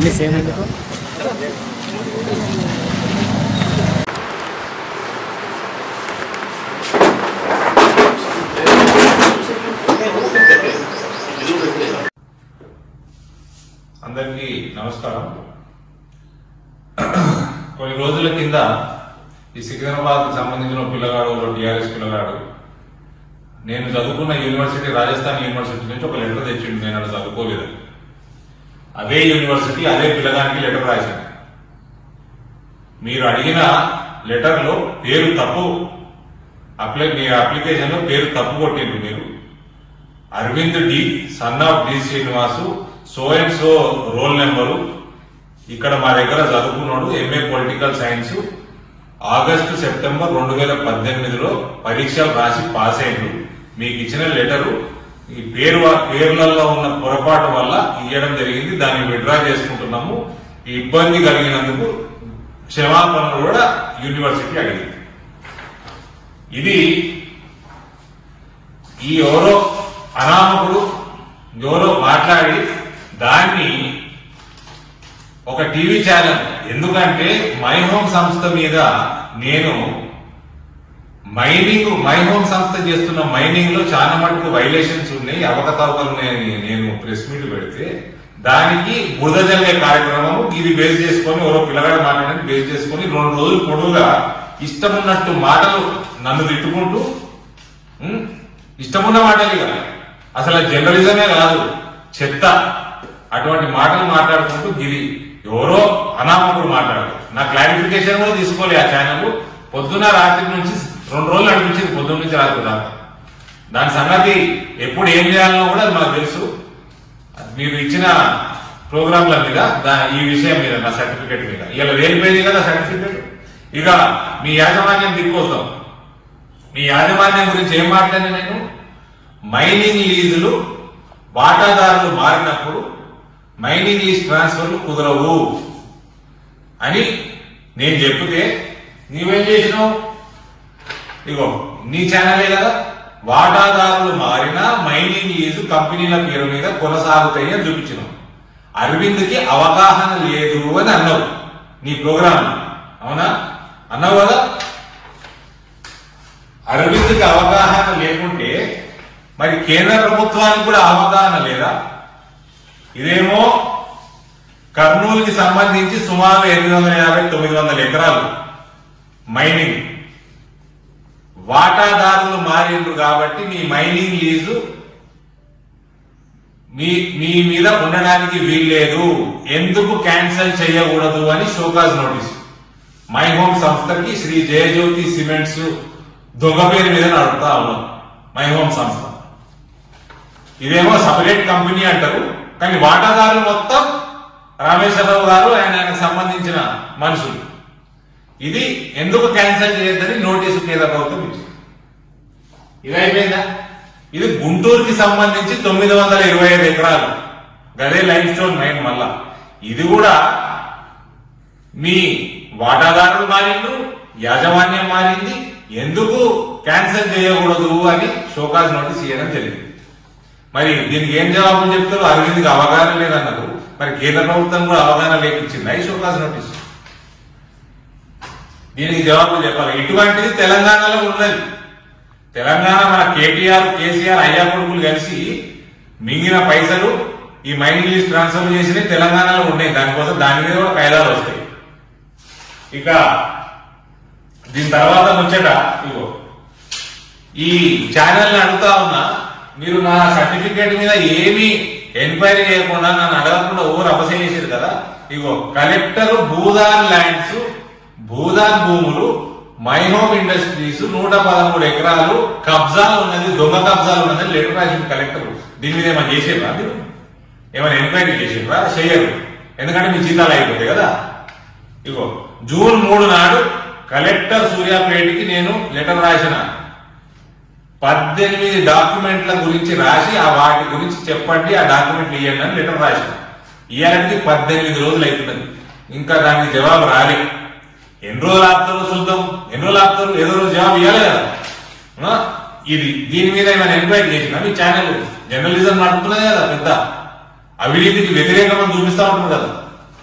అన్ని సేమ్ ఎందుకు అందరికీ నమస్కారం కొన్ని రోజుల కింద ఈ సికింద్రాబాద్ సంబంధించిన ఒక పిల్లగాడు టీఆర్ఎస్ పిల్లగాడు నేను చదువుకున్న యూనివర్సిటీ రాజస్థాన్ యూనివర్సిటీ నుంచి ఒక లెటర్ తెచ్చిండు నేను అక్కడ చదువుకోలేదు అదే యూనివర్సిటీ అదే పిల్లగానికి లెటర్ రాశాను మీరు అడిగిన లెటర్లో పేరు తప్పు అప్లై మీ అప్లికేషన్ లో పేరు తప్పు కొట్టిండ్రు మీరు Aravind D son of D Srinivasu so and so roll number ఇక్కడ మా దగ్గర చదువుకున్నాడు M A political science August September రెండు వేల పద్దెనిమిదిలో పరీక్షలు రాసి పాస్ అయ్యిండు మీకు ఇచ్చిన లెటరు ఈ పేరు పేర్లలో ఉన్న పొరపాటు వల్ల ఇవ్వడం జరిగింది దాన్ని విడ్రా చేసుకుంటున్నాము ఈ ఇబ్బంది కలిగినందుకు క్షమాపణలు కూడా యూనివర్సిటీ అడిగింది ఇది ఈ ఎవరో అనామకుడు ఎవరో మాట్లాడి దాన్ని ఒక టీవీ ఛానల్ ఎందుకంటే మై హోమ్ సంస్థ మీద నేను మైనింగ్ మై హోమ్ సంస్థ చేస్తున్న మైనింగ్ లో చాలా మటుకు వైలేషన్స్ ఉన్నాయి అవకతవకలు ఉన్నాయని నేను ప్రెస్ మీట్ పెడితే దానికి బురద జల్లే కార్యక్రమం ఇది బేస్ చేసుకొని ఎవరో పిల్లగాడు మాట్లాడని బేస్ చేసుకొని రెండు రోజులు పొడవుగా ఇష్టం ఉన్నట్టు మాటలు నన్ను తిట్టుకుంటూ ఉం? ఇష్టమున్న మాటలు కదా అసలు అది జర్నలిజమే కాదు చెత్త అటువంటి మాటలు మాట్లాడుకుంటూ గిరి ఎవరో అనామకుడు మాట్లాడు నా క్లారిఫికేషన్ కూడా తీసుకోలే ఆ ఛానల్ పొద్దున రాత్రి నుంచి రెండు రోజులు నడిపించింది పొద్దున్న నుంచి రాత్రి దాకా దాని సంగతి ఎప్పుడు ఏం చేయాలనో కూడా అది మనకు తెలుసు మీరు ఇచ్చిన ప్రోగ్రాంల మీద దా- ఈ విషయం మీద నా సర్టిఫికేట్ మీద ఇలా వేలిపోయింది కదా సర్టిఫికేట్ ఇక మీ యాజమాన్యం దిక్కోస్తాం మీ యాజమాన్యం గురించి ఏం మాట్లాడినా నేను మైనింగ్ లీజులు వాటాదారులు మారినప్పుడు మైనింగ్ లీజ్ ట్రాన్స్ఫర్లు కుదరవు అని నేను చెప్తే నీవేం చేసినావు ఇగో నీ ఛానలే కదా వాటాదారులు మారినా మైనింగ్ లీజు కంపెనీల పేరు మీద కొనసాగుతాయి అని చూపించినావు అరవింద్కి అవగాహన లేదు అని అన్నావు నీ ప్రోగ్రామ్ అవునా అన్నావు కదా అరవింద్కి అవగాహన లేకుంటే మరి కేంద్ర ప్రభుత్వానికి కూడా అవగాహన లేదా ఇదేమో కర్నూలుకి సంబంధించి సుమారు ఎనిమిది వందల యాభై తొమ్మిది వందల ఎకరాలు మైనింగ్ వాటాదారులు మారిండ్రు కాబట్టి మీ మైనింగ్ లీజు మీ మీ మీద ఉండడానికి వీల్లేదు ఎందుకు క్యాన్సిల్ చేయకూడదు అని షోకాజ్ నోటీస్ మై హోమ్ సంస్థకి శ్రీ జయజ్యోతి సిమెంట్స్ దొంగ పేరు మీద నడుపుతా ఉన్నాం మై హోమ్ సంస్థ ఇదేమో సపరేట్ కంపెనీ అంటారు కానీ వాటాదారులు మొత్తం రామేశ్వరరావు గారు ఆయన ఆయనకు సంబంధించిన మనుషులు ఇది ఎందుకు క్యాన్సిల్ చేయొద్దని నోటీసు కేంద్ర ప్రభుత్వం ఇచ్చింది ఇది అయిపోయిందా ఇది గుంటూరుకి సంబంధించి తొమ్మిది వందల ఇరవై ఐదు ఎకరాలు గదే లైమ్ స్టోన్ మైన్ మళ్ళా ఇది కూడా మీ వాటాదారులు మారిండ్రు యాజమాన్యం మారింది ఎందుకు క్యాన్సిల్ చేయకూడదు అని షోకాజ్ నోటీస్ ఇవ్వడం జరిగింది మరి దీనికి ఏం జవాబు చెప్తారు అరవింద్కి అవగాహన లేదన్నారు మరి కేంద్ర ప్రభుత్వం కూడా అవగాహన లేకిచ్చింది ఐ షోకాజ్ నోటీస్ దీనికి జవాబు చెప్పాలి ఇటువంటిది తెలంగాణలో ఉన్నది తెలంగాణ మన కేటీఆర్ కేసీఆర్ అయ్యా కొడుకులు కలిసి మింగిన పైసలు ఈ మైనింగ్ లిస్ట్ ట్రాన్స్ఫర్ చేసినవి తెలంగాణలో ఉన్నాయి దానికోసం దాని మీద కూడా కాయిదాలు వస్తాయి ఇక దీని తర్వాత ముచ్చట ఇగో ఈ ఛానల్ అడుగుతా ఉన్నా మీరు నా సర్టిఫికేట్ మీద ఏమీ ఎంక్వైరీ చేయకుండా నన్ను అడగకుండా ఓవర్ అపసే చేసేది కదా ఇగో కలెక్టర్ భూదాన్ ల్యాండ్స్ భూదాన్ భూములు మై హోమ్ ఇండస్ట్రీస్ నూట పదమూడు ఎకరాలు కబ్జాలు ఉన్నది దొంగ కబ్జాలు ఉన్నది లెటర్ రాసింది కలెక్టర్ దీని మీద ఏమైనా చేసేవా మీరు ఏమైనా ఎంక్వైరీ చేసేవా చేయరు ఎందుకంటే మీ జీతాలు అయిపోతాయి కదా ఇగో జూన్ మూడు నాడు కలెక్టర్ సూర్యాపేటకి నేను లెటర్ రాసిన పద్దెనిమిది డాక్యుమెంట్ల గురించి రాసి ఆ వాటి గురించి చెప్పండి ఆ డాక్యుమెంట్లు ఇవ్వండి అని లెటర్ రాసిన ఇవ్వడానికి పద్దెనిమిది రోజులు అవుతున్నది ఇంకా దానికి జవాబు రాలే ఎన్ని రోజులు ఆపుతారో చూద్దాం ఎన్ని రోజులు ఆపుతారు ఏదో రోజు జవాబు ఇవ్వాలి కదా ఆ? ఇది దీని మీద ఏమైనా ఎంక్వైరీ చేసిన మీ ఛానల్ జర్నలిజం నడుపుతున్నదే కదా పెద్ద అవినీతికి వ్యతిరేకమని చూపిస్తా ఉంటుంది కదా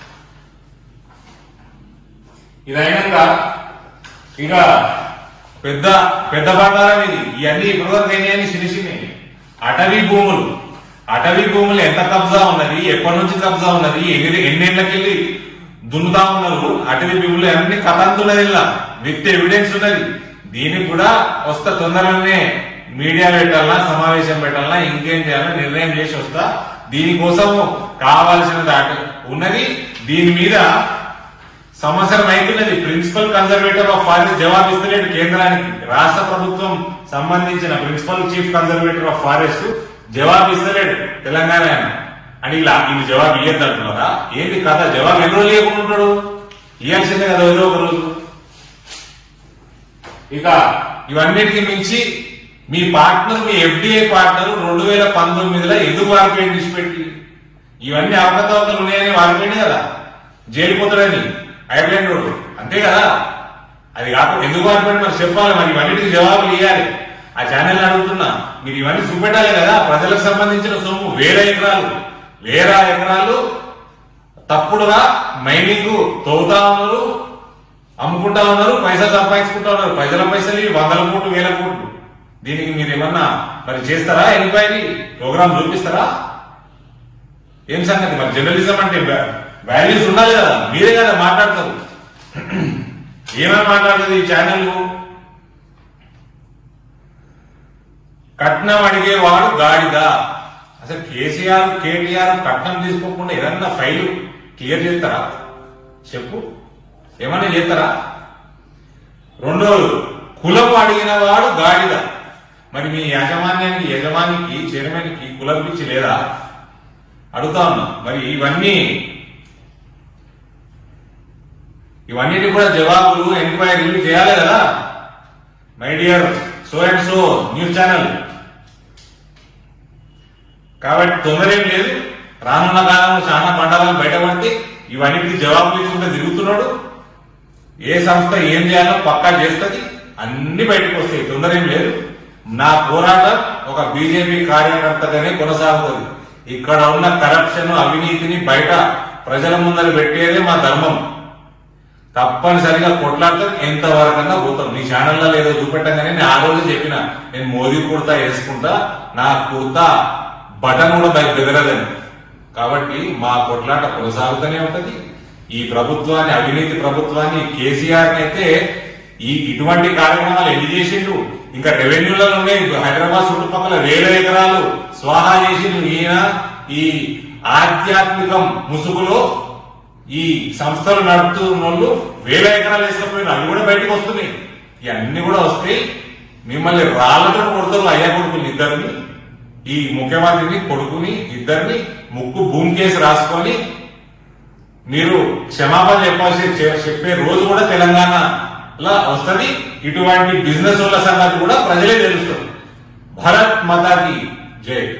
ఇది అయినాక ఇక పెద్ద పెద్ద బంగారం ఇది ఇవన్నీ ఇప్పటివరకు ఏం చేయాలి చిన్న చిన్నవి అటవీ భూములు అటవీ భూములు ఎంత కబ్జా ఉన్నది ఎప్పటి నుంచి కబ్జా ఉన్నది ఎన్ని ఎన్నేళ్లకెళ్ళి దున్నుతా ఉన్నారు అటవీ భూములు అన్ని కథంతున్నది ఇలా విత్ ఎవిడెన్స్ ఉన్నది దీనికి కూడా వస్తా తొందరగానే మీడియా పెట్టాలన్నా సమావేశం పెట్టాలన్నా ఇంకేం చేయాలన్నా నిర్ణయం చేసి వస్తా దీనికోసం కావాల్సిన దాటి ఉన్నది దీని మీద సంవత్సరం అవుతున్నది ప్రిన్సిపల్ కన్జర్వేటర్ ఆఫ్ ఫారెస్ట్ జవాబు ఇస్తలేడు కేంద్రానికి రాష్ట్ర ప్రభుత్వం సంబంధించిన principal chief conservator of forest జవాబు ఇస్తలేడు తెలంగాణ ఆయన అని ఇలా వీళ్ళు జవాబు ఇయ్యద్దు అంటున్నారా ఏంటి కథ జవాబు ఎన్ని రోజులు ఇవ్వకుండా ఉంటాడు ఇవ్వాల్సిందే కదా ఏదో ఒక రోజు ఇక ఇవన్నిటికి మించి మీ పార్ట్నర్ మీ ఎఫ్డిఐ పార్ట్నర్ రెండు వేల పంతొమ్మిదిలో ఎందుకు వారిపోయింది విడిచిపెట్టి ఇవన్నీ అవకతవకలు ఉన్నాయని వారిపోయింది కదా జైలుపోతాడని ఐర్లాండ్ రోడ్డు అంతే కదా అది కాకుండా ఎందుకు వారిపోయింది మరి చెప్పాలి మరి ఇవన్నిటికి జవాబులు ఇవ్వాలి ఆ ఛానల్ అడుగుతున్నా మీరు ఇవన్నీ చూపెట్టాలి కదా ప్రజలకు సంబంధించిన సొమ్ము వేల ఎకరాలు వేల ఎకరాలు తప్పుడుగా మైనింగ్ తవ్వుతా ఉన్నారు అమ్ముకుంటా ఉన్నారు పైసలు సంపాదించుకుంటా ఉన్నారు ప్రజల పైసలు ఇవి వందల కోట్లు వేల కోట్లు దీనికి మీరు ఏమన్నా మరి చేస్తారా ఎంక్వైరీ ప్రోగ్రామ్ చూపిస్తారా ఏం సంగతి మరి జర్నలిజం అంటే వాల్యూస్ ఉండాలి కదా మీరే కదా మాట్లాడతారు ఏమని మాట్లాడుతుంది ఈ ఛానల్ కట్నం అడిగేవాడు గాడిద అసలు కేసీఆర్ కేటీఆర్ కట్నం తీసుకోకుండా ఏదన్నా ఫైలు క్లియర్ చేస్తారా చెప్పు ఏమన్నా చేస్తారా రెండోది కులం అడిగిన వాడు గాడిద మరి మీ యాజమాన్యానికి యజమానికి చైర్మన్కి కులం పిచ్చి లేదా అడుగుతా ఉన్నా మరి ఇవన్నీ ఇవన్నిటి కూడా జవాబులు ఎంక్వైరీలు చేయాలి కదా my dear so and so news channel కాబట్టి తొందర ఏం లేదు రానున్న కాలంలో చాలా మండలాలు బయటపడితే ఇవన్నిటికి జవాబులు ఇచ్చుకుంటే తిరుగుతున్నాడు ఏ సంస్థ ఏం చేయాలో పక్కా చేస్తుంది అన్ని బయటకు వస్తాయి తొందర ఏం లేదు నా పోరాటం ఒక బీజేపీ కార్యకర్తగానే కొనసాగుతుంది ఇక్కడ ఉన్న కరప్షన్ అవినీతిని బయట ప్రజల ముందర పెట్టేదే మా ధర్మం తప్పనిసరిగా కొట్లాడతాం ఎంత వరకన్నా పోతాం నీ ఛానల్లో ఏదో చూపెట్టగానే నేను ఆ రోజు చెప్పిన నేను మోదీ కుర్తా వేసుకుంటా నా కుర్తా బటన్ కూడా దానికి బెదరదని కాబట్టి మా కొట్లాట కొనసాగుతూనే ఉంటది ఈ ప్రభుత్వాన్ని అవినీతి ప్రభుత్వాన్ని కేసీఆర్ అయితే ఈ ఇటువంటి కార్యక్రమాలు ఎన్ని చేసిండు ఇంకా రెవెన్యూలలో ఉన్నాయి హైదరాబాద్ చుట్టుపక్కల వేల ఎకరాలు స్వాహా చేసిండు ఈయన ఈ ఆధ్యాత్మికం ముసుగులో ఈ సంస్థలు నడుపుతున్న వాళ్ళు వేల ఎకరాలు వేసుకపోయినా అవి కూడా బయటకు వస్తున్నాయి ఇవన్నీ కూడా వస్తాయి మిమ్మల్ని రాళ్లతో కొడతారు అయ్యా కొడుకుని ఇద్దరిని ఈ ముఖ్యమంత్రిని కొడుకుని ఇద్దరిని ముక్కు భూమి కేసు రాసుకొని మీరు క్షమాపణ చెప్పాల్సి చె- చెప్పే రోజు కూడా తెలంగాణలో వస్తది ఇటువంటి బిజినెస్ వాళ్ళ సంగతి కూడా ప్రజలే తెలుస్తారు భరత్ మాతాకి జై